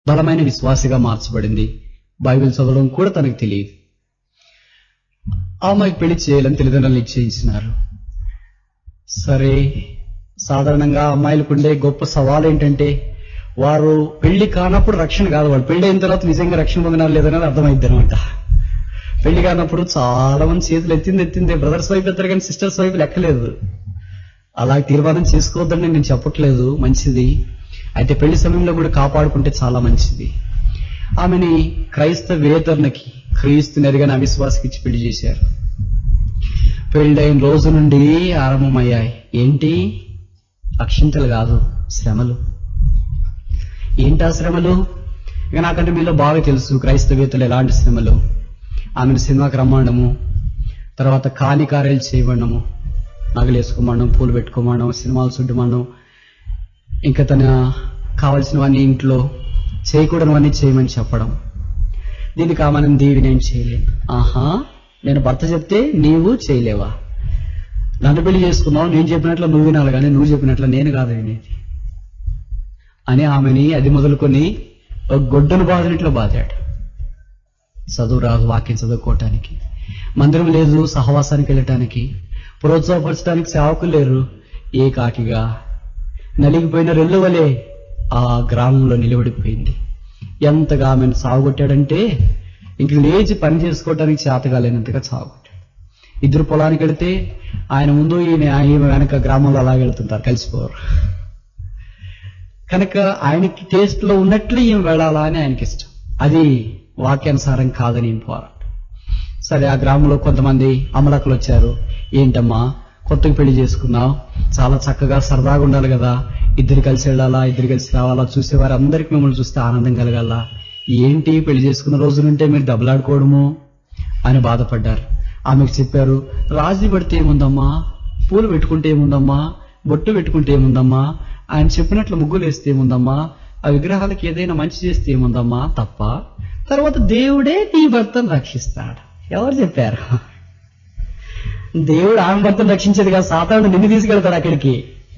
బలమైన విశ్వాసిగా మార్చబడింది బైబిల్ చదవడం కూడా తనకు తెలియదు ఆ అమ్మాయికి పెళ్లి చేయాలని తల్లిదండ్రులు నిశ్చయించినారు సరే సాధారణంగా అమ్మాయిలకు ఉండే గొప్ప సవాల్ ఏంటంటే వారు పెళ్లి కానప్పుడు రక్షణ కాదు వాళ్ళు పెళ్లి అయిన తర్వాత నిజంగా రక్షణ పొందినారు లేదనేది అర్థమైద్ది అనమాట పెళ్లి కానప్పుడు చాలా మంది చేతులు ఎత్తింది ఎత్తింది బ్రదర్స్ వైపు ఎత్తారు కానీ సిస్టర్స్ వైపు లెక్కలేదు అలా తీర్మానం చేసుకోవద్దని నేను చెప్పట్లేదు మంచిది అయితే పెళ్లి సమయంలో కూడా కాపాడుకుంటే చాలా మంచిది ఆమెని క్రైస్తవేతరునికి క్రీస్తుని ఎరిగిన అవిశ్వాసకి ఇచ్చి పెళ్లి చేశారు పెళ్ళైన రోజు నుండి ఆరంభమయ్యాయి ఏంటి అక్షింతలు కాదు శ్రమలు ఏంటి ఆ శ్రమలు ఇక నాకంటే మీలో బాగా తెలుసు క్రైస్తవేతలు ఎలాంటి శ్రమలు ఆమెను సినిమాకి రమ్మడము తర్వాత కాని కార్యాలు చేయమనము నగలు వేసుకోమడం పూలు పెట్టుకోమడం సినిమాలు చూడమడం ఇంకా తన కావలసినవన్నీ ఇంట్లో చేయకూడనివన్నీ చేయమని చెప్పడం దీనికి ఆమెను దీవి నేను చేయలేను ఆహా నేను భర్త చెప్తే నీవు చేయలేవా నన్ను పెళ్లి చేసుకున్నావు నేను చెప్పినట్లు నువ్వు వినాలి కానీ నువ్వు చెప్పినట్లు నేను కాదు వినేది అని ఆమెని అది మొదలుకొని ఒక గొడ్డను బాధినట్లు బాధాడు చదువు రాదు వాక్యం చదువుకోవటానికి మందిరం లేదు సహవాసానికి వెళ్ళటానికి ప్రోత్సాహపరచడానికి సేవకులు లేరు ఏ కాకిగా నలిగిపోయిన రెల్లు వలె ఆ గ్రామంలో నిలబడిపోయింది ఎంతగా ఆమెను సాగుకొట్టాడంటే ఇంక లేచి పని చేసుకోవటానికి చేతగాలేనంతగా సాగుకొట్టాడు ఇద్దరు పొలానికి వెళితే ఆయన ముందు ఈయన ఈమె వెనక గ్రామంలో అలాగే వెళ్తుంటారు కలిసిపోరు కనుక ఆయనకి టేస్ట్ లో ఉన్నట్లు ఈమె వెళ్ళాలా అని ఆయనకి ఇష్టం అది వాక్యానుసారం కాదని ఈయన పోరాడు సరే ఆ గ్రామంలో కొంతమంది అమలకులు వచ్చారు ఏంటమ్మా కొత్తగా పెళ్లి చేసుకున్నావు చాలా చక్కగా సరదాగా ఉండాలి కదా ఇద్దరు కలిసి వెళ్ళాలా ఇద్దరు కలిసి రావాలా చూసేవారు అందరికి మిమ్మల్ని చూస్తే ఆనందం కలగాల ఏంటి పెళ్లి చేసుకున్న రోజు నుంటే మీరు దెబ్బలాడుకోవడము అని బాధపడ్డారు ఆమెకు చెప్పారు రాజీ పడితే ఏముందమ్మా పూలు పెట్టుకుంటే ఏముందమ్మా బొట్టు పెట్టుకుంటే ఏముందమ్మా ఆయన చెప్పినట్లు ముగ్గులు వేస్తే ఏముందమ్మా ఆ విగ్రహాలకి ఏదైనా మంచి చేస్తే ఏముందమ్మా తప్ప తర్వాత దేవుడే నీ భర్తను రక్షిస్తాడు ఎవరు చెప్పారు దేవుడు ఆమె భర్తను రక్షించేది కాదు సాతానుడు నిన్ను తీసుకెళ్తాడు అక్కడికి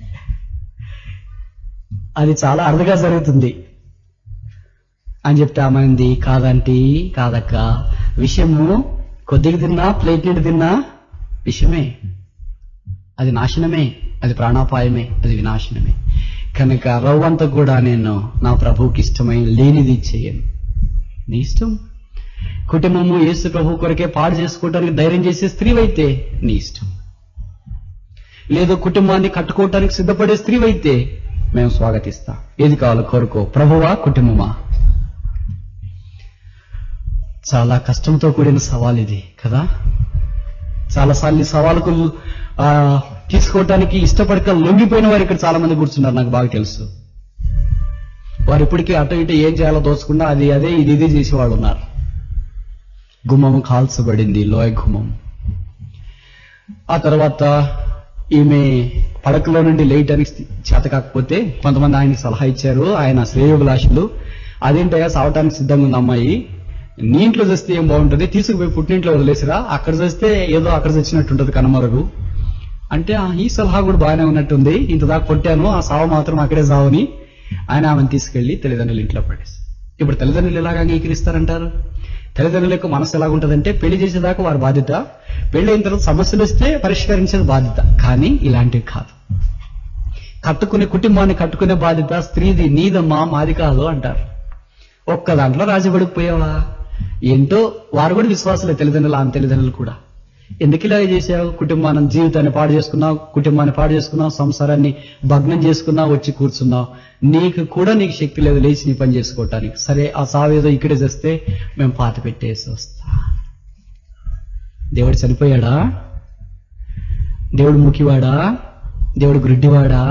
అది చాలా అరుదుగా జరుగుతుంది అని చెప్తే ఆమెంది కాదంటీ కాదక్క విషయము కొద్దిగా తిన్నా ప్లేట్ నిండి తిన్నా విషయమే అది నాశనమే అది ప్రాణాపాయమే అది వినాశనమే కనుక రవ్వంతా కూడా నేను నా ప్రభువుకి ఇష్టమైన లేనిది చేయను నీ ఇష్టం కుటుంబము యేసు ప్రభు కొరకే పాడు చేసుకోవడానికి ధైర్యం చేసే స్త్రీవైతే నీ ఇష్టం లేదు కుటుంబాన్ని కట్టుకోవటానికి సిద్ధపడే స్త్రీవైతే మేము స్వాగతిస్తాం ఏది కావాలో కోరుకో ప్రభువా కుటుంబమా చాలా కష్టంతో కూడిన సవాల్ ఇది కదా చాలాసార్లు ఈ సవాలుకు ఆ, తీసుకోవటానికి ఇష్టపడక లొంగిపోయిన వారు ఇక్కడ చాలా మంది కూర్చున్నారు నాకు బాగా తెలుసు వారు ఇప్పటికీ అటు ఇటు ఏం చేయాలో దోచకుండా అది అదే ఇది ఇది చేసేవాళ్ళు ఉన్నారు గుమ్మం కాల్చబడింది లోయ గుమ్మం ఆ తర్వాత ఈమె పడకలో నుండి లేయటానికి చేత కాకపోతే కొంతమంది ఆయనకి సలహా ఇచ్చారు ఆయన శ్రేయోభిలాషులు అదేంటయ్యా సావటానికి సిద్ధంగా ఉంది అమ్మాయి నీ ఇంట్లో చేస్తే ఏం బాగుంటుంది తీసుకుపోయి పుట్టింట్లో వదిలేసిరా అక్కడ చేస్తే ఏదో అక్కడ చచ్చినట్టుంటది కనమరుగు అంటే "ఆ, ఈ సలహా కూడా బాగానే ఉన్నట్టుంది ఇంత దాకా కొట్టాను ఆ సావు మాత్రం అక్కడే సావని ఆయన ఆమెను తీసుకెళ్లి తల్లిదండ్రులు ఇంట్లో పడేసి ఇప్పుడు తల్లిదండ్రులు ఎలాగ అంగీకరిస్తారంటారు తల్లిదండ్రుల యొక్క మనసు ఎలాగుంటదంటే పెళ్లి చేసేదాకా వారి బాధ్యత పెళ్లి అయిన తర్వాత సమస్యలు వస్తే పరిష్కరించేది బాధ్యత కానీ ఇలాంటివి కాదు కట్టుకునే కుటుంబాన్ని కట్టుకునే బాధ్యత స్త్రీది నీదమ్మా మాది కాదు అంటారు ఒక్క దాంట్లో రాజీపడిపోయావా ఏంటో వారు కూడా విశ్వాసులే తల్లిదండ్రులు ఆమె తల్లిదండ్రులు కూడా ఎందుకు ఇలా చేసావు కుటుంబాన్ని జీవితాన్ని పాడు చేసుకున్నావు కుటుంబాన్ని పాడు చేసుకున్నావు సంసారాన్ని భగ్నం చేసుకున్నావు వచ్చి కూర్చున్నావు నీకు కూడా నీకు శక్తి లేదు లేచి నీ పని చేసుకోవటానికి సరే ఆ సావేదో ఇక్కడే చేస్తే మేము పాత పెట్టేసి వస్తా దేవుడు చనిపోయాడా దేవుడు ముఖివాడా దేవుడు గుడ్డివాడా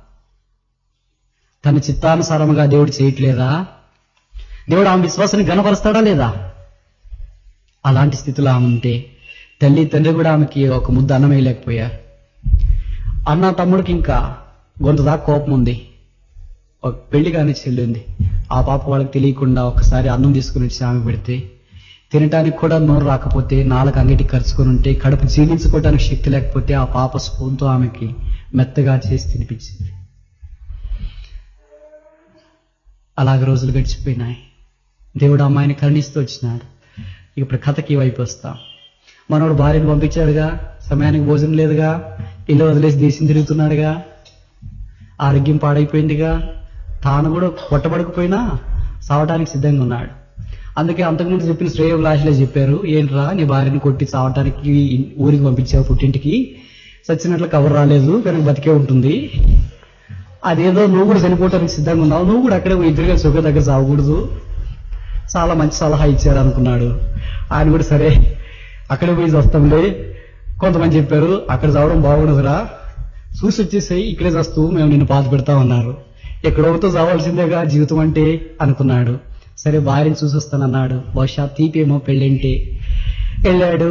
తన చిత్తానుసారముగా దేవుడు చేయట్లేదా దేవుడు ఆమె విశ్వాసాన్ని గనపరుస్తాడా లేదా అలాంటి స్థితిలో ఆమె ఉంటే తల్లి తండ్రి కూడా ఆమెకి ఒక ముద్ద అన్నం వేయలేకపోయారు అన్న తమ్ముడికి ఇంకా గొంత దాకా కోపం ఉంది ఒక పెళ్లి కానీ చెల్లింది ఆ పాప వాళ్ళకి తెలియకుండా ఒకసారి అన్నం తీసుకుని వచ్చి ఆమె పెడితే తినటానికి కూడా నోరు రాకపోతే నాలుగు అంగటి ఖర్చుకొని ఉంటే కడుపు జీర్ణించుకోవడానికి శక్తి లేకపోతే ఆ పాప స్పూన్తో ఆమెకి మెత్తగా చేసి తినిపించింది అలాగ రోజులు గడిచిపోయినాయి దేవుడు అమ్మాయిని కరుణిస్తూ వచ్చినాడు ఇప్పుడు కథకి వైపు వస్తాం మనోడు భార్యను పంపించాడుగా సమయానికి భోజనం లేదుగా ఇల్లు వదిలేసి దేశం తిరుగుతున్నాడుగా ఆరోగ్యం పాడైపోయిందిగా తాను కూడా కొట్టబడకపోయినా సావటానికి సిద్ధంగా ఉన్నాడు అందుకే అంతకుముందు చెప్పిన శ్రేయోభిలాషులే చెప్పారు ఏంట్రా నీ భార్యను కొట్టి చావటానికి ఊరికి పంపించావు పుట్టింటికి చచ్చినట్లు కవర్ రాలేదు కనుక బతికే ఉంటుంది అదేదో నువ్వు కూడా చనిపోవటానికి సిద్ధంగా ఉన్నావు నువ్వు కూడా అక్కడే ఇద్దరుగా సుఖ దగ్గర చావకూడదు చాలా మంచి సలహా ఇచ్చారు అనుకున్నాడు ఆయన కూడా సరే అక్కడే పోయి వస్తాంలే కొంతమంది చెప్పారు అక్కడ చావడం బాగుండదురా చూసి వచ్చేసాయి ఇక్కడే చస్తూ మేము నిన్ను బాధ పెడతా ఉన్నారు ఎక్కడోతో చావాల్సిందేగా జీవితం అంటే అనుకున్నాడు సరే భార్యని చూసి వస్తానన్నాడు బహుశా తీపేమో పెళ్ళంటే వెళ్ళాడు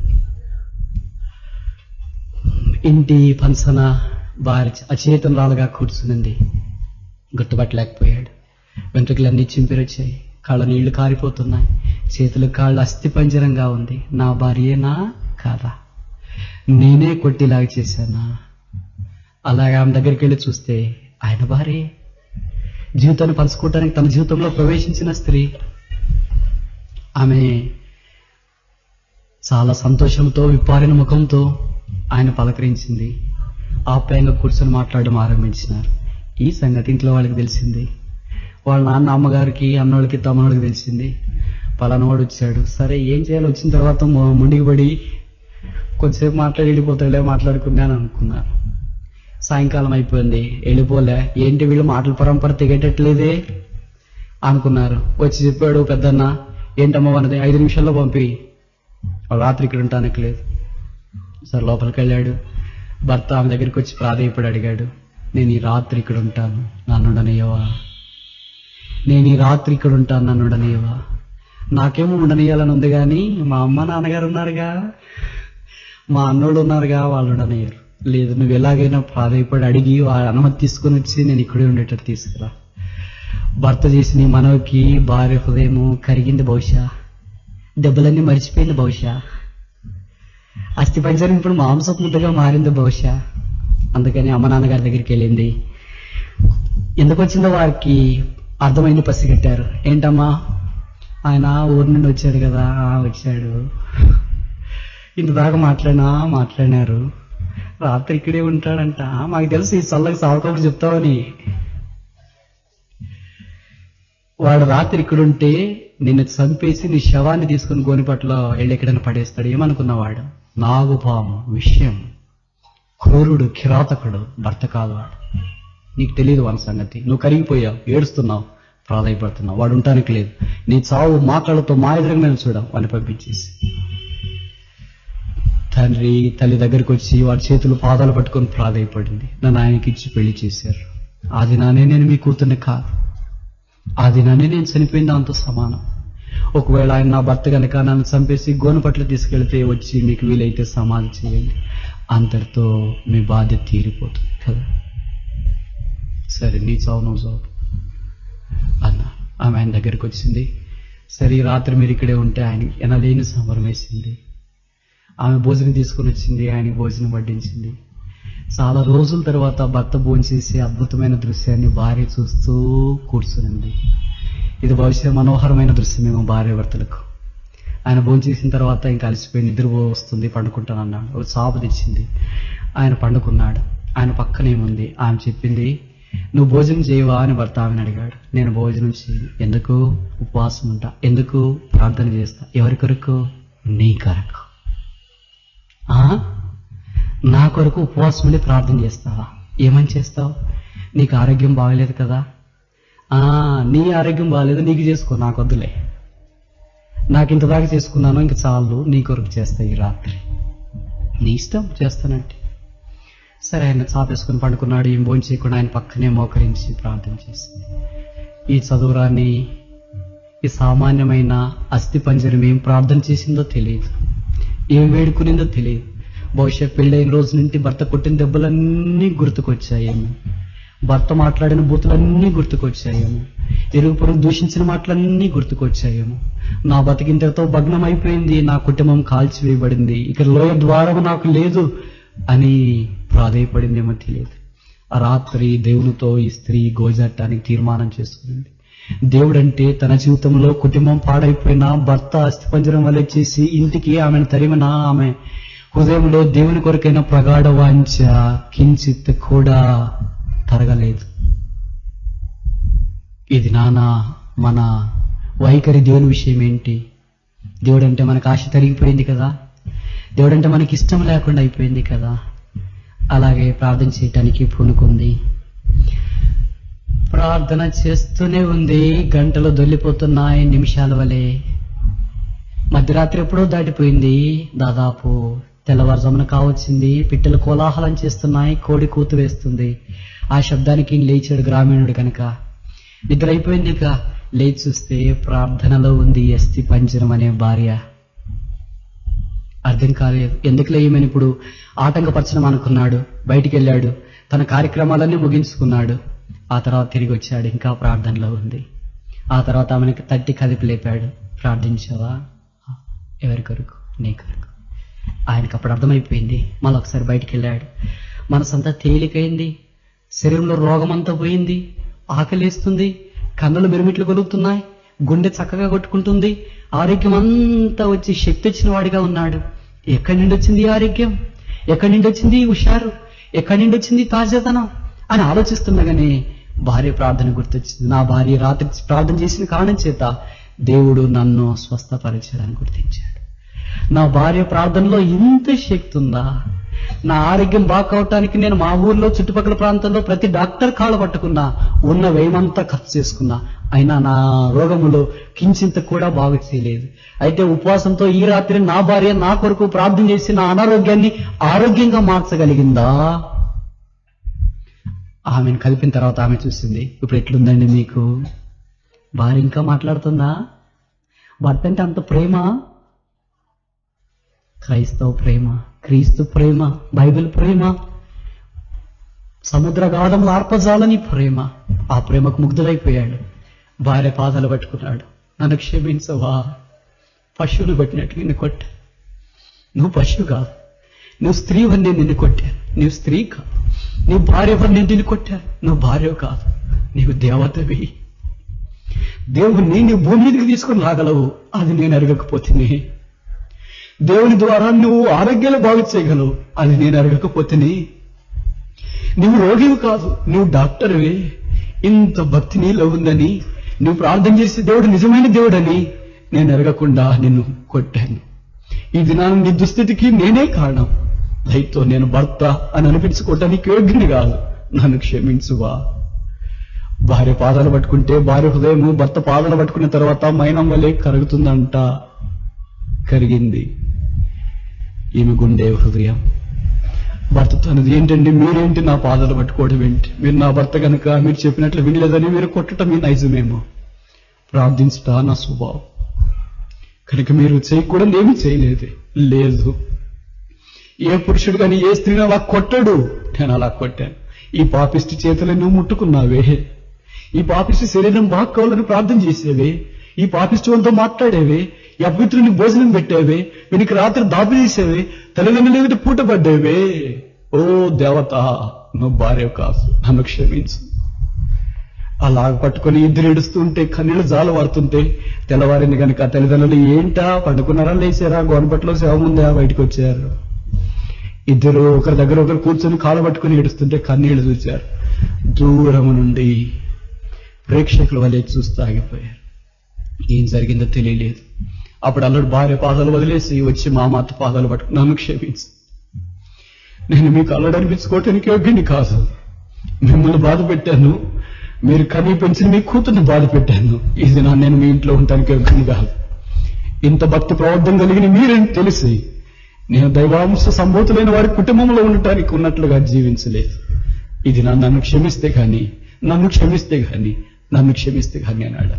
ఇంటి పంచన భార్య అచేతనరాలుగా కూర్చునింది గుర్తుపట్టలేకపోయాడు వెంట్రుకలన్నీ చింపిరొచ్చాయి కాళ్ళ నీళ్లు కారిపోతున్నాయి చేతులు కాళ్ళు అస్థిపంజరంగా ఉంది నా భార్యేనా కాదా నేనే కొట్టిలాగా చేశానా అలాగే ఆమె దగ్గరికి వెళ్ళి చూస్తే ఆయన భార్య జీవితాన్ని పంచుకోవటానికి తన జీవితంలో ప్రవేశించిన స్త్రీ ఆమె చాలా సంతోషంతో విప్పారిన ముఖంతో ఆయన పలకరించింది ఆప్యాయంగా కూర్చొని మాట్లాడడం ఆరంభించినారు ఈ సంగతి ఇంట్లో వాళ్ళకి తెలిసింది వాళ్ళ నాన్న అమ్మగారికి అన్నోళ్ళకి తమ్ముళ్ళకి తెలిసింది పలానోడు వచ్చాడు సరే ఏం చేయాలి వచ్చిన తర్వాత మొ- ముండికి పడి కొద్దిసేపు మాట్లాడి వెళ్ళిపోతాడులే మాట్లాడుకున్నాను అనుకున్నాను సాయంకాలం అయిపోయింది వెళ్ళిపోలే ఏంటి వీళ్ళు మాటల పరంపర తెగేటట్లేదే అనుకున్నారు వచ్చి చెప్పాడు పెద్దన్న ఏంటమ్మా అన్నది ఐదు నిమిషాల్లో పంపి వాడు రాత్రి ఇక్కడ ఉంటానికి లేదు సరే లోపలికి వెళ్ళాడు భర్త ఆమె దగ్గరికి వచ్చి ప్రాధేయపడి అడిగాడు నేను ఈ రాత్రి ఇక్కడ ఉంటాను నన్ను ఉండనియవా నేను ఈ రాత్రి ఇక్కడ ఉంటాను నన్ను ఉండనియవా నాకేమో ఉండనియాలని ఉంది కానీ మా అమ్మ నాన్నగారు ఉన్నారుగా మా అన్నోళ్ళు ఉన్నారుగా వాళ్ళు ఉండనియరు లేదు నువ్వు ఎలాగైనా ప్రాధాయపడి అడిగి వాళ్ళ అనుమతి తీసుకొని వచ్చి నేను ఇక్కడే ఉండేటట్టు తీసుకురా భర్త చేసిన ఈ మనవకి భార్య హృదయము కరిగింది బహుశా దెబ్బలన్నీ మర్చిపోయింది బహుశా అస్థి పంజరం ఇప్పుడు మాంసపు ముద్దగా మారింది బహుశా అందుకని అమ్మ నాన్నగారి దగ్గరికి వెళ్ళింది ఎందుకు వచ్చిందో వారికి అర్థమైంది పసిగట్టారు ఏంటమ్మా ఆయన ఊరి నుండి వచ్చాడు కదా "ఆ, వచ్చాడు ఇంత దాకా మాట్లాడినా మాట్లాడినారు రాత్రి ఇక్కడే ఉంటాడంట మాకు తెలుసు ఈ చల్లకి సావకబుడు చెప్తావని వాడు రాత్రి ఇక్కడ ఉంటే నిన్ను చంపేసి నీ శవాన్ని తీసుకుని గోనిపట్లో వెళ్ళి ఎక్కడైనా పడేస్తాడు ఏమనుకున్నవాడు నాగుపాము విషయం క్రూరుడు కిరాతకుడు భర్త కాదు వాడు నీకు తెలియదు వాని సంగతి నువ్వు కరిగిపోయావు ఏడుస్తున్నావు ప్రాధాయపడుతున్నావు వాడు ఉంటానికి లేదు నీ చావు మా కళ్ళతో మా ఎదురుగా నేను చూడం వాడిని పంపించేసి తండ్రి తల్లి దగ్గరికి వచ్చి వాడి చేతులు పాదాలు పట్టుకొని ప్రాధాయపడింది నన్ను ఆయనకి ఇచ్చి పెళ్లి చేశారు ఆ దినానే నేను మీ కూతుర్ని కాదు ఆ దినానే నేను చనిపోయిన దాంతో సమానం ఒకవేళ ఆయన నా భర్త కనుక నన్ను చంపేసి గోనపట్ల తీసుకెళ్తే వచ్చి మీకు వీలైతే సమాధి చేయండి అంతటితో మీ బాధ్యత తీరిపోతుంది కదా సరే నీ చావు నువ్వు చావు అన్న ఆమె ఆయన దగ్గరికి వచ్చింది సరే ఈ రాత్రి మీరు ఇక్కడే ఉంటే ఆయన ఎనలేని సంబరం వేసింది ఆమె భోజనం తీసుకొని వచ్చింది ఆయనకి భోజనం వడ్డించింది చాలా రోజుల తర్వాత భర్త భోంచేసే అద్భుతమైన దృశ్యాన్ని భార్య చూస్తూ కూర్చునింది ఇది బహుశా మనోహరమైన దృశ్యమేమో భార్య భర్తలకు ఆయన భోంచేసిన తర్వాత ఇంకా అలసిపోయి నిద్ర వస్తుంది పండుకుంటానన్నాడు ఒక చాప తెచ్చింది ఆయన పండుకున్నాడు ఆయన పక్కనేముంది ఆమె చెప్పింది నువ్వు భోజనం చేయవా అని భర్త ఆమెను అడిగాడు నేను భోజనం చేయను ఎందుకు ఉపవాసం ఉంటా ఎందుకు ప్రార్థన చేస్తా ఎవరి కొరకు నీ కొరకు ఆ? నా కొరకు ఉపవాసం ఉండి ప్రార్థన చేస్తావా ఏమని చేస్తావు నీకు ఆరోగ్యం బాగలేదు కదా ఆ నీ ఆరోగ్యం బాగలేదు నీకు చేసుకో నాకు వద్దులే నాకు ఇంత దాకా చేసుకున్నాను ఇంక చాలు నీ కొరకు చేస్తా ఈ రాత్రి నీ ఇష్టం చేస్తానంటే సరే ఆయన చాపేసుకుని పండుకున్నాడు ఏం భోజనం చేయకుండా ఆయన పక్కనే మోకరించి ప్రార్థన చేసింది ఈ చదువురాని ఈ సామాన్యమైన అస్థి పంజరం ఏం ప్రార్థన చేసిందో తెలియదు ఏం వేడుకునిందో తెలియదు బహుశా పెళ్ళైన రోజు నుండి భర్త కొట్టిన దెబ్బలన్నీ గుర్తుకొచ్చాయేమో భర్త మాట్లాడిన బూతులన్నీ గుర్తుకొచ్చాయేమో ఇరుగు పొరుగు దూషించిన మాటలన్నీ గుర్తుకొచ్చాయేమో నా బతికింతతో భగ్నం అయిపోయింది నా కుటుంబం కాల్చివేయబడింది ఇక లోయ ద్వారం నాకు లేదు అని ప్రాధేయపడిందేమో తెలియదు ఆ రాత్రి దేవునితో ఈ స్త్రీ గోజాటానికి తీర్మానం చేసుకుంది దేవుడంటే తన జీవితంలో కుటుంబం పాడైపోయినా భర్త అస్థిపంజరం వల్ల చేసి ఇంటికి ఆమెను తరిమిన ఆమె హృదయంలో దేవుని కొరకైన ప్రగాఢ వాంఛ కించిత్ కూడా తరగలేదు ఇది నాన్న మన వైఖరి దేవుని విషయం ఏంటి దేవుడంటే మనకు ఆశ తరిగిపోయింది కదా దేవుడంటే మనకి ఇష్టం లేకుండా అయిపోయింది కదా అలాగే ప్రార్థన చేయటానికి పూనుకుంది ప్రార్థన చేస్తూనే ఉంది గంటలు దొల్లిపోతున్నాయి నిమిషాల వలె మధ్యరాత్రి ఎప్పుడో దాటిపోయింది దాదాపు తెల్లవారుజామున కావచ్చింది పిట్టలు కోలాహలం చేస్తున్నాయి కోడి కూతు వేస్తుంది ఆ శబ్దానికి లేచాడు గ్రామీణుడు కనుక నిద్ర అయిపోయింది ఇక లేచి చూస్తే ప్రార్థనలో ఉంది ఎస్తి పంజరం అనే భార్య అర్థం కాలేదు ఎందుకు లేయమని ఇప్పుడు ఆటంకపరచడం అనుకున్నాడు బయటికి వెళ్ళాడు తన కార్యక్రమాలన్నీ ముగించుకున్నాడు ఆ తర్వాత తిరిగి వచ్చాడు ఇంకా ప్రార్థనలో ఉంది ఆ తర్వాత ఆమెను తట్టి కదిపి లేపాడు ప్రార్థించావా ఎవరి కొరకు నీ కొరకు ఆయనకు అప్పుడు అర్థమైపోయింది మళ్ళీ ఒకసారి బయటికి వెళ్ళాడు మనసంతా తేలికైంది శరీరంలో రోగం అంతా పోయింది ఆకలిస్తుంది కన్నులు మిరుమిట్లు కొలుగుతున్నాయి గుండె చక్కగా కొట్టుకుంటుంది ఆరోగ్యం అంతా వచ్చి శక్తి వచ్చిన వాడిగా ఉన్నాడు ఎక్కడి నుండి వచ్చింది ఈ ఆరోగ్యం ఎక్కడి నుండి వచ్చింది ఈ హుషారు ఎక్కడి నుండి వచ్చింది ఈ తాజాతనం అని ఆలోచిస్తుండగానే భార్య ప్రార్థన గుర్తొచ్చింది నా భార్య రాత్రి ప్రార్థన చేసిన కారణం చేత దేవుడు నన్ను స్వస్థపరిచాడని గుర్తించాడు నా భార్య ప్రార్థనలో ఇంత శక్తి ఉందా నా ఆరోగ్యం బాగా కావటానికి నేను మా ఊర్లో చుట్టుపక్కల ప్రాంతంలో ప్రతి డాక్టర్ కాళ్ళ పట్టుకున్నా ఉన్న వ్యయమంతా ఖర్చు చేసుకున్నా అయినా నా రోగములో కించింత కూడా బాగు చేయలేదు అయితే ఉపవాసంతో ఈ రాత్రి నా భార్య నా కొరకు ప్రార్థన చేసి నా అనారోగ్యాన్ని ఆరోగ్యంగా మార్చగలిగిందా ఆమెను కలిపిన తర్వాత ఆమె చూసింది ఇప్పుడు ఎట్లుందండి మీకు భార్య ఇంకా మాట్లాడుతుందా భర్త అంటే అంత ప్రేమ క్రైస్తవ ప్రేమ క్రీస్తు ప్రేమ బైబిల్ ప్రేమ సముద్ర గాఢములు ఆర్పజాలని ప్రేమ ఆ ప్రేమకు ముగ్ధులైపోయాడు భార్య పాదాలు పట్టుకున్నాడు నన్ను క్షమించవా పశువును కొట్టినట్టు నిన్ను కొట్టా నువ్వు పశువు కాదు నువ్వు స్త్రీ వన్నీ నిన్ను కొట్టాను నువ్వు స్త్రీ కాదు నువ్వు భార్య వన్నీ నిన్ను కొట్టాను నువ్వు భార్య కాదు నీవు దేవతవి దేవుణ్ణి నీ భూమి మీదకి తీసుకుని రాగలవు అది నేను అడగకపోతేనే దేవుని ద్వారా నువ్వు ఆరోగ్యాలు బాగు చేయగలవు అది నేను అడగకపోతేనే నువ్వు రోగివి కాదు నువ్వు డాక్టర్వే ఇంత భక్తి నీలో ఉందని నువ్వు ప్రార్థన చేసే దేవుడు నిజమైన దేవుడని నేను అడగకుండా నిన్ను కొట్టాను ఈ దినాన నీ దుస్థితికి నేనే కారణం దయతో నేను భర్త అని అనిపించుకోవటానికి యోగ్యుని కాదు నన్ను క్షమించువా భార్య పాదాలు పట్టుకుంటే భార్య హృదయము భర్త పాదాలు పట్టుకున్న తర్వాత మైనం వల్లే కరుగుతుందంట కరిగింది ఈమె గుండె హృదయం భర్తతో అనేది ఏంటండి మీరేంటి నా పాదాలు పట్టుకోవడం ఏంటి మీరు నా భర్త కనుక మీరు చెప్పినట్లు వినలేదని మీరు కొట్టడం మీ నైజమేమో ప్రార్థించట నా స్వభావం కనుక మీరు చేయకూడదు ఏమీ చేయలేదు లేదు ఏ పురుషుడు కానీ ఏ స్త్రీని అలా కొట్టడు నేను అలా కొట్టాను ఈ పాపిష్టి చేతులు నువ్వు ముట్టుకున్నావే ఈ పాపిష్టి శరీరం బాగా కావాలని ప్రార్థన చేసేవే ఈ పాపిష్టివంతో మాట్లాడేవే ఈ అపవిత్రుని భోజనం పెట్టేవే వీనికి రాత్రి దాపి చేసేవే తల్లిదండ్రులు ఎదుటి పూట పడ్డేవే ఓ దేవత నువ్వు భార్య కాదు నన్ను క్షమించు అలాగ పట్టుకొని ఇద్దరు ఏడుస్తుంటే కన్నీళ్ళు జాలు పడుతుంటే తెల్లవారింది కనుక తల్లిదండ్రులు ఏంటా పండుకున్నారా లేచారా గోనపట్లో శవం ఉందా బయటకు వచ్చారు ఇద్దరు ఒకరి దగ్గర ఒకరు కూర్చొని కాలు పట్టుకుని ఏడుస్తుంటే కన్నీళ్లు చూశారు దూరము నుండి ప్రేక్షకుల వలె చూస్తూ ఆగిపోయారు ఏం జరిగిందో తెలియలేదు అప్పుడు అల్లుడు భార్య పాదాలు వదిలేసి వచ్చి మా మాత పాదాలు పట్టుకుని నన్ను క్షమించు నేను మీకు అల్లుడు అనిపించుకోవటానికి యోగ్యుని కాదు మిమ్మల్ని బాధ పెట్టాను మీరు కనీ పెంచిన మీ కూతుర్ని బాధ పెట్టాను ఇది నా నేను మీ ఇంట్లో ఉండటానికి యోగ్యుని కాదు ఇంత భక్తి ప్రవర్ధం కలిగిన మీరేం తెలిసి నేను దైవాంశ సంభూతులైన వారి కుటుంబంలో ఉండటానికి ఉన్నట్లుగా జీవించలేదు ఇది నా నన్ను క్షమిస్తే గాని నన్ను క్షమిస్తే గాని నన్ను క్షమిస్తే గాని అన్నాడు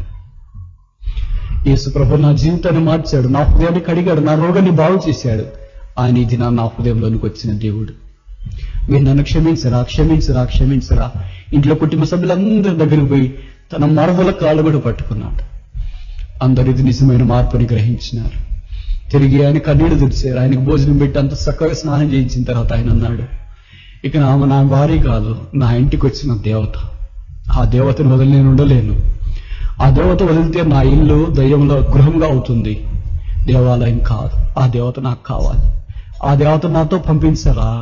యేసు ప్రభు నా జీవితాన్ని మార్చాడు నా హృదయాన్ని కడిగాడు నా రోగాన్ని బాగు చేశాడు ఆయన ఇది నా నా హృదయంలోనికి వచ్చిన దేవుడు మీరు నన్ను క్షమించరా క్షమించరా క్షమించరా ఇంట్లో కుటుంబ సభ్యులందరి దగ్గరికి పోయి తన మరదల కాళ్ళు కూడా పట్టుకున్నాడు అందరు ఇది నిజమైన మార్పుని గ్రహించినారు తిరిగి ఆయన కన్నీళ్లు తుడిచారు ఆయనకు భోజనం పెట్టి అంత చక్కగా స్నానం చేయించిన తర్వాత ఆయన అన్నాడు ఇక ఆమె నా భార్య కాదు నా ఇంటికి వచ్చిన దేవత ఆ దేవతను వదిలి నేను ఉండలేను ఆ దేవత వదిలితే నా ఇల్లు దయ్యంలో గృహంగా అవుతుంది దేవాలయం కాదు ఆ దేవత నాకు కావాలి ఆ దేవత నాతో పంపించరా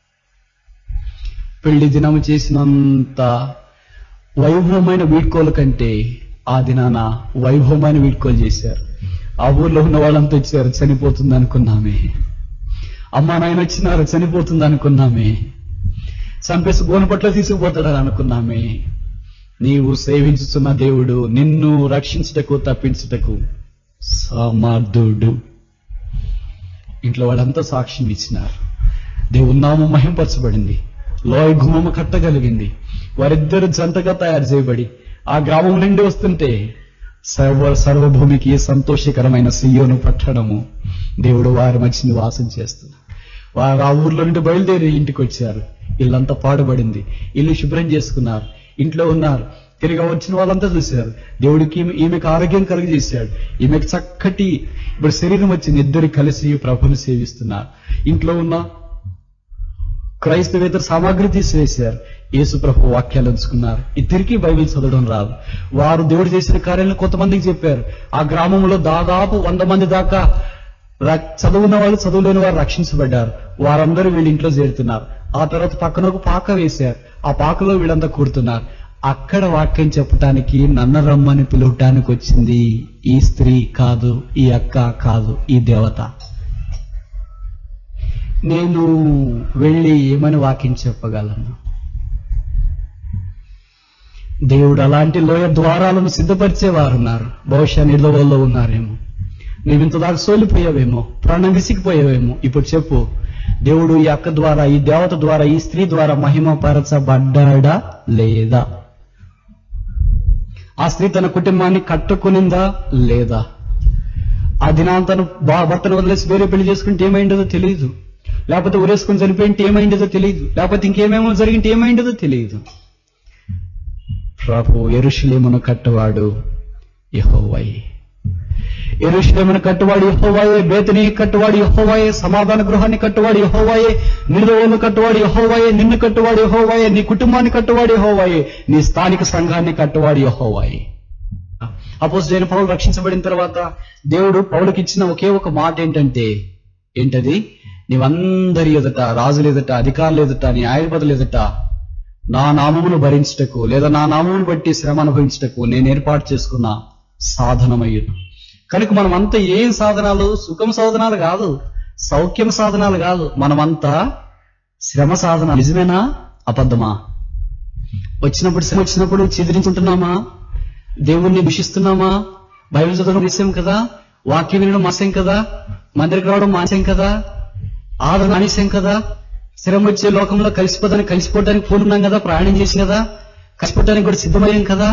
పెళ్లి దినం చేసినంత వైభవమైన వీడ్కోలు కంటే ఆ దినాన వైభవమైన వీడ్కోలు చేశారు ఆ ఊర్లో ఉన్న వాళ్ళంతా వచ్చారు చనిపోతుంది అనుకున్నామే అమ్మా నాయన వచ్చినారు చనిపోతుంది అనుకున్నామే చంపేసి గోనపట్ల తీసుకుపోతాడని అనుకున్నామే నీవు సేవించుతున్న దేవుడు నిన్ను రక్షించుటకు తప్పించుటకు సమర్థుడు ఇంట్లో వాళ్ళంతా సాక్ష్యం ఇచ్చినారు దేవుని నామం మహింపరచబడింది లోయ గుమ్మము కట్టగలిగింది వారిద్దరు జంటగా తయారు చేయబడి ఆ గ్రామం నుండి వస్తుంటే సర్వ సర్వభూమికి సంతోషకరమైన సియోను పట్టణము దేవుడు వారి మధ్య నివాసం చేస్తున్నారు వారు ఆ ఊర్లో నుండి బయలుదేరి ఇంటికి వచ్చారు ఇల్లంతా పాడుబడింది ఇల్లు శుభ్రం చేసుకున్నారు ఇంట్లో ఉన్నారు తిరిగి వచ్చిన వాళ్ళంతా చూశారు దేవుడికి ఈమె ఈమెకు ఆరోగ్యం కలిగజేశాడు ఈమెకు చక్కటి ఇప్పుడు శరీరం వచ్చింది ఇద్దరు కలిసి ప్రభుని సేవిస్తున్నారు ఇంట్లో ఉన్న క్రైస్తవేతర సామాగ్రి తీసివేశారు యేసు ప్రభు వాక్యాలు ఉంచుకున్నారు ఇద్దరికీ బైబిల్ చదవడం రాదు వారు దేవుడు చేసిన కార్యాలను కొంతమందికి చెప్పారు ఆ గ్రామంలో దాదాపు వంద మంది దాకా ర- చదువున్న వాళ్ళు చదువులేని వారు రక్షించబడ్డారు వారందరూ వీళ్ళ ఇంట్లో చేరుతున్నారు ఆ తర్వాత పక్కన ఒక పాక వేశారు ఆ పాకలో వీళ్ళంతా కూడుతున్నారు అక్కడ వాక్యం చెప్పటానికి నన్న రమ్మని పిలవటానికి వచ్చింది ఈ స్త్రీ కాదు ఈ అక్క కాదు ఈ దేవత నేను వెళ్ళి ఏమని వాక్యం చెప్పగలను దేవుడు అలాంటి లోయ ద్వారాలను సిద్ధపరిచేవారు ఉన్నారు బహుశా నిలవల్లో ఉన్నారేమో నువ్వు ఇంత దాకా సోలిపోయావేమో ప్రాణం విసిగిపోయావేమో ఇప్పుడు చెప్పు దేవుడు ఈ అక్క ద్వారా ఈ దేవత ద్వారా ఈ స్త్రీ ద్వారా మహిమపరచబడ్డాడా లేదా ఆ స్త్రీ తన కుటుంబాన్ని కట్టుకునిందా లేదా ఆ దినాంతను బా భర్తను వదిలేసి వేరే పెళ్లి చేసుకుంటే ఏమైండదో తెలియదు లేకపోతే ఉరేసుకుని చనిపోయింటే ఏమైండదో తెలియదు లేకపోతే ఇంకేమేమో జరిగింటే ఏమైండదో తెలియదు ప్రభు ఎరుషులేమును కట్టువాడు యహోవాయే ఎరుషులేమును కట్టువాడు యహోవాయే బేతని కట్టువాడు యహోవాయే సమాధాన గృహాన్ని కట్టువాడు యహోవాయే నిరుదోను కట్టువాడు యహోవాయే నిన్ను కట్టువాడు యహోవాయే నీ కుటుంబాన్ని కట్టువాడు యహోవాయే నీ స్థానిక సంఘాన్ని కట్టువాడు యహోవాయే అపోజిట్ పౌలు రక్షించబడిన తర్వాత దేవుడు పౌలుకి ఇచ్చిన ఒకే ఒక మాట ఏంటంటే ఏంటది నీవందరి ఎదుట రాజుల ఎదుట అధికారుల ఎదుట నీ ఆయుర్పదుల ఎదుట నా నామమును భరించుటకు లేదా నా నామమును బట్టి శ్రమ అనుభవించుటకు నేను ఏర్పాటు చేసుకున్న సాధనమయ్యును కనుక మనమంతా ఏం సాధనాలు సుఖం సాధనాలు కాదు సౌఖ్యం సాధనాలు కాదు మనమంతా శ్రమ సాధన నిజమేనా అబద్ధమా వచ్చినప్పుడు శ్రమ వచ్చినప్పుడు చిదిరించుకుంటున్నామా దేవుణ్ణి దూషిస్తున్నామా బైబిల్ చదవడం విషయం కదా వాక్యం వినడం మాసం కదా మందిరికి రావడం మాసం కదా ఆదరణ అనిసం కదా స్థిరం వచ్చే లోకంలో కలిసిపోతానికి కలిసిపోవడానికి పూనున్నాం కదా ప్రయాణం చేసి కదా కలిసిపోవడానికి కూడా సిద్ధమయ్యాం కదా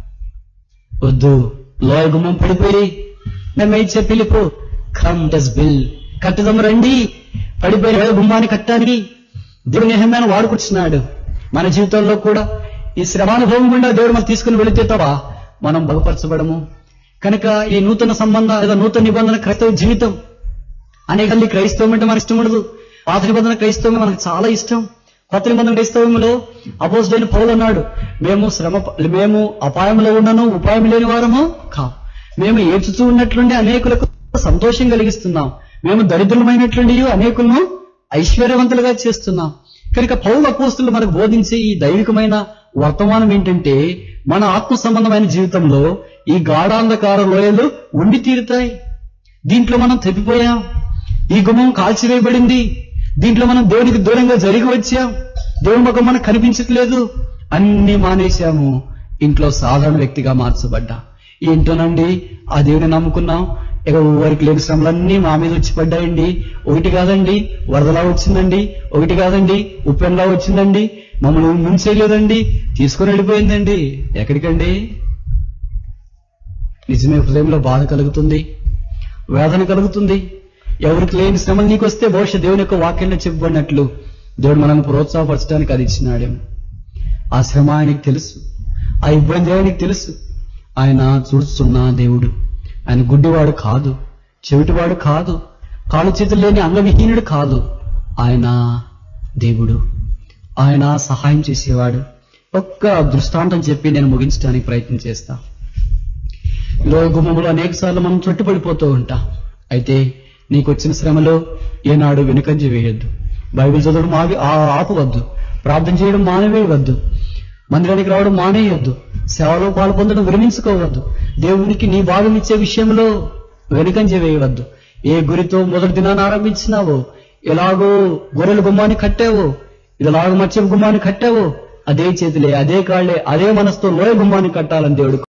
వద్దు లోయ గుమ్మం పడిపోయి మేము ఇచ్చే పిలుపు కమ్ డస్ బిల్ కట్టుదం రండి పడిపోయిన లోయ గుమ్మాన్ని కట్టానికి దేవుని నిహమ్యాన్ని వాడుకుంటున్నాడు మన జీవితంలో కూడా ఈ శ్రమానుభవం గుండా దేవుడు మనం తీసుకుని వెళితే తప్ప మనం బలపరచబడము కనుక ఈ నూతన సంబంధం లేదా నూతన నిబంధన క్రైస్తవ జీవితం అనేక మంది క్రైస్తవం అంటే మనకి ఇష్టం ఉండదు పాత నిబంధన క్రైస్తవం మనకు చాలా ఇష్టం కొత్త నిబంధన క్రైస్తవంలో అపోజిట్ పౌలు అన్నాడు మేము శ్రమ మేము అపాయంలో ఉన్నను ఉపాయం లేని వారము కా మేము ఏడ్చుతూ ఉన్నట్లుండి అనేకులకు సంతోషం కలిగిస్తున్నాం మేము దరిద్రమైనట్లుండి అనేకులను ఐశ్వర్యవంతులుగా చేస్తున్నాం కనుక పౌరు అపోస్తులు మనకు బోధించే ఈ దైవికమైన వర్తమానం ఏంటంటే మన ఆత్మ సంబంధమైన జీవితంలో ఈ గాఢాంధకార లోయలు ఉండి తీరుతాయి దీంట్లో మనం తప్పిపోయాం ఈ గుమ్మం కాల్చివేయబడింది దీంట్లో మనం దేవునికి దూరంగా జరిగి వచ్చాం దేవుని ముఖం మనకు కనిపించట్లేదు అన్ని మానేశాము ఇంట్లో సాధారణ వ్యక్తిగా మార్చబడ్డా ఏంటోనండి ఆ దేవుని నమ్ముకున్నాం ఎవరికి లేని శ్రమలన్నీ మా మీద వచ్చి పడ్డాయండి ఒకటి కాదండి వరదలా వచ్చిందండి ఒకటి కాదండి ఉప్పెన్లా వచ్చిందండి మమ్మల్ని ముంచేయలేదండి తీసుకొని వెళ్ళిపోయిందండి ఎక్కడికండి నిజమే హృదయంలో బాధ కలుగుతుంది వేదన కలుగుతుంది ఎవరికి లేని శ్రమలు నీకు వస్తే బహుశా దేవుని యొక్క వాక్యంలో చెప్పబడినట్లు దేవుడు మనల్ని ప్రోత్సాహపరచడానికి అది ఇచ్చినాడేమో ఆ శ్రమ ఆయనకి తెలుసు ఆ ఇబ్బంది ఆయనకి తెలుసు ఆయన చూస్తున్న దేవుడు ఆయన గుడ్డివాడు కాదు చెవిటివాడు కాదు కాలు చేతులు లేని అంగవిహీనుడు కాదు ఆయన దేవుడు ఆయన సహాయం చేసేవాడు ఒక్క దృష్టాంతం చెప్పి నేను ముగించడానికి ప్రయత్నం చేస్తా లో గుమ్మములు అనేక సార్లు మనం చుట్టుపడిపోతూ ఉంటాం అయితే నీకు వచ్చిన శ్రమలో ఏనాడు వెనుకంజ వేయొద్దు బైబిల్ చదవడం ఆగి ఆ- ఆపవద్దు ప్రార్థన చేయడం మానవేయవద్దు మందిరానికి రావడం మానేయొద్దు సేవలో పాలు పొందడం విరమించుకోవద్దు దేవునికి నీ భాగం ఇచ్చే విషయంలో వెనుకంజ వేయవద్దు ఏ గురితో మొదటి దినాన్ని ఆరంభించినావో ఎలాగో గొర్రెల గుమ్మాన్ని కట్టావో ఇలాగ మత్స్యం గుమ్మాన్ని కట్టావో అదే చేతులే అదే కాళ్ళే అదే మనసుతో లోయ గుమ్మాన్ని కట్టాలని దేవుడు